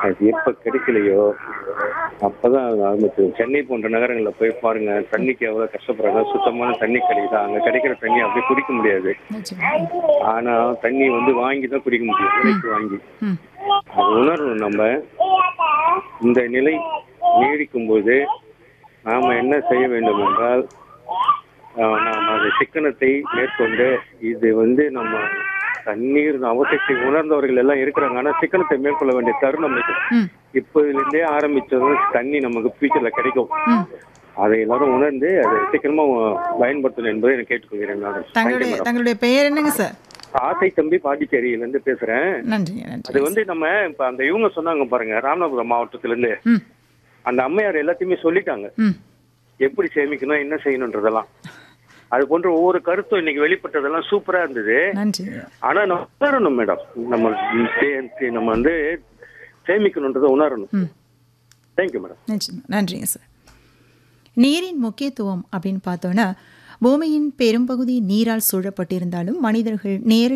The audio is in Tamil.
அது எப்ப கிடைக்கலையோ அப்பதான் அது ஆரம்பிச்சது சென்னை போன்ற நகரங்கள்ல போய் பாருங்க தண்ணிக்கு எவ்வளவு கஷ்டப்படுறாங்க சுத்தமான தண்ணி கிடைக்குதா அங்க கிடைக்கிற தண்ணி அப்படியே குடிக்க முடியாது நிச்சயமா ஆனா தண்ணி வந்து வாங்கி தான் குடிக்க முடியும் விலைக்கு வாங்கி ம் அது உணரணும் நம்ம இந்த நிலை நீடிக்கும் போது நாம என்ன செய்ய வேண்டும் என்றால் ஆஹ், நாம் அந்த சிக்கனத்தை மேற்கொண்டு இது வந்து நம்ம தண்ணீர் அவசியத்தை உணர்ந்தவர்கள் எல்லாம் இருக்கிறாங்க ஆனா சிக்கனத்தை மேற்கொள்ள வேண்டிய தருணம் இது ம் இப்போதிலிருந்தே ஆரம்பிச்சதும் தண்ணி நமக்கு ஃபியூச்சர்ல கிடைக்கும் ம் அதை எல்லாரும் உணர்ந்து அதை சீக்கிரமா பயன்படுத்தணும் என்பதை நான் கேட்டுக்கொள்கிறேன் நான் Thank you, தங்களுடைய madam. தங்களுடைய பெயர் என்னங்க சார் ஆசை தம்பி பாண்டிச்சேரியில இருந்து பேசுறேன் நன்றிங்க அது நன்றி வந்து நம்ம இப்ப அந்த இவங்க சொன்னாங்க பாருங்க ராமநாதபுரம் மாவட்டத்துல இருந்து ம் அந்த அம்மையார் எல்லாத்தையுமே சொல்லிட்டாங்க ம் எப்படி சேமிக்கணும் என்ன செய்யணுன்றதெல்லாம் அது போன்ற ஒவ்வொரு கருத்தும் இன்னைக்கு வெளிப்பட்டதெல்லாம் சூப்பரா இருந்தது நன்றிங்க ஆனா நம்ம உணரணும் மேடம் நம்ம சே- நம்ம வந்து சேமிக்கணுன்றதை உணரணும் ம் தேங்க்யூ மேடம் நிச்சயமா நன்றிங்க சார் நீரின் முக்கியத்துவம் அப்படின்னு பார்த்தோன்னா பூமியின் பெரும்பகுதி நீரால் சூழப்பட்டிருந்தாலும் மனிதர்கள் நேரடி